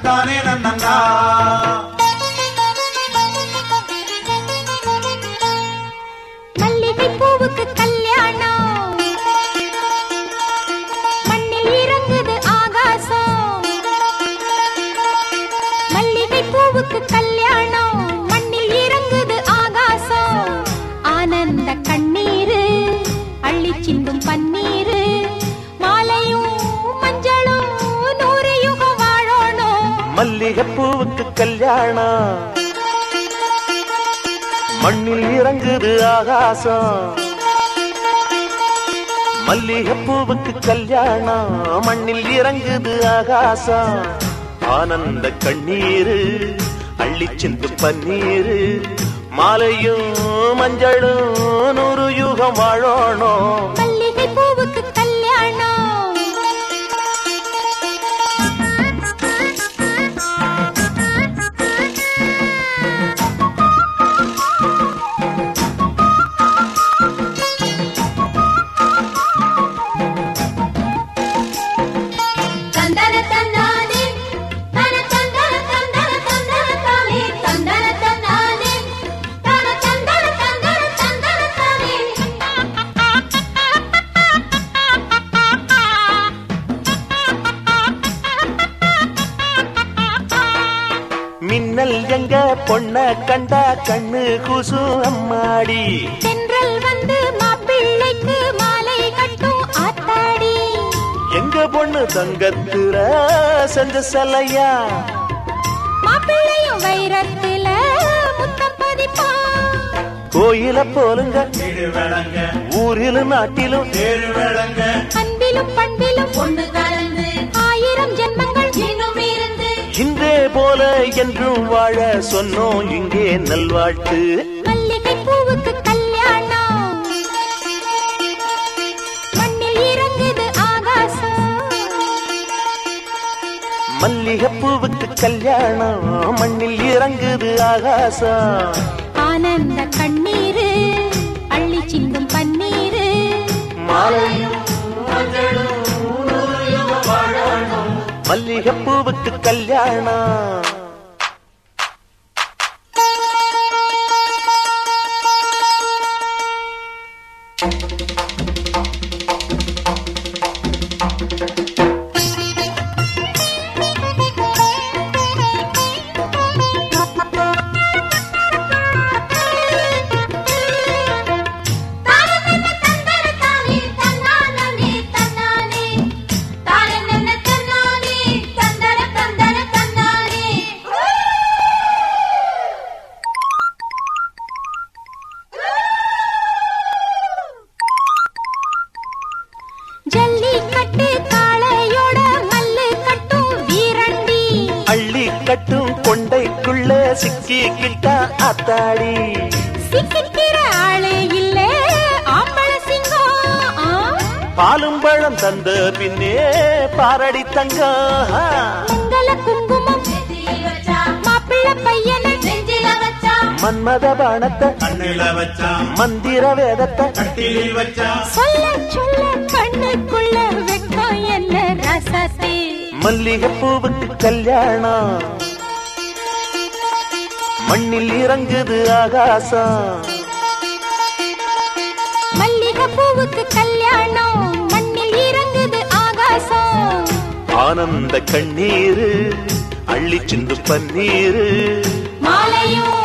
தந்தானே நன்னங்கா மல்லிகை பூவுக்கு கல்யாணம் மண்ணில் இறங்குது ஆகாசம் மல்லிகை பூவுக்கு கல்யாணம் மண்ணில் இறங்குது ஆகாசம் ஆனந்த கண்ணீரு அள்ளி சிந்தும் பன்னீரு மாலையும் மஞ்சளும் நூறு யுகம் வாழணும் மல்லிகைப்பூவுக்கு கல்யாணம் மண்ணில் இறங்குது ஆகாசம் மல்லிகைப்பூவுக்கு கல்யாணம் மண்ணில் இறங்குது ஆகாசம் ஆனந்த கண்ணீரு அள்ளிச் சென்று பன்னீரு மாலையும் மஞ்சளும் நூறு யுகம் வாழணும் மல்லிகை பூவுக்கு கல்யாணம் தந்தன தந்தானே தன தந்தன தந்தன தந்தன தானே தந்தன தந்தானே தன தந்தன தந்தன தந்தன தானே மின்னல் எங்க பொண்ண கண்டா கண்ணு கூசு அம்மாடி தென்றல் வந்து மாப்பிள்ளைக்கு மாலை கட்டும் ஆத்தாடி எங்க பொண்ணு தங்கத்துல செஞ்ச சலையா மாப்பிள்ளையும் வைரத்துல முத்தம் பதிப்பான் கோயில போலுங்க வீடு விளங்க ஊரிலும் நாட்டிலும் தேரு விளங்க அன்பிலும் பண்பிலும் ஒண்ணு கலந்து ஆயிரம் ஜென்மங்கள் இன்னும் இருந்து இன்றே போல என்றும் வாழ சொன்னோம் இங்கே நல்வாழ்த்து மல்லிகை பூவுக்கு கல்யாணம் மண்ணில் இறங்குது ஆகாசம் மல்லிகைப்பூவுக்கு கல்யாணம் மண்ணில் இறங்குது ஆகாசம் ஆனந்த கண்ணீரு அள்ளி சிந்தும் பன்னீரு மாலையும் மல்லிகைப்பூவுக்கு கல்யாணம் ஜல்லிக்கட்டு காளையோட மல்லு கட்டும் வீரண்டி அள்ளி கட்டும் கொண்டைக்குள்ள சிக்கிக்கிட்டா அத்தாடி சிக்கிக்கிற ஆளே இல்ல ஆம்பள சிங்கம் ஆ? பாலும் பழம் தந்த பின்னே பாரடி தங்கம் மங்கள குங்குமம் மாப்பிள்ளை பையனை மன்மத பானத்தை கண்ணில வச்சான் மந்திர வேதத்தை கட்டிலில் வச்சான் சொல்ல சொல்ல கண்ணுக்குள்ள வெக்கம் என்ன ரசத்தே மல்லிகைப்பூவுக்கு கல்யாணம் மண்ணில் இறங்குது ஆகாசம் மல்லிகை பூவுக்கு கல்யாணம் மண்ணில் இறங்குது ஆகாசம் ஆனந்த கண்ணீரு அள்ளி சிந்து பன்னீரு மாலையும்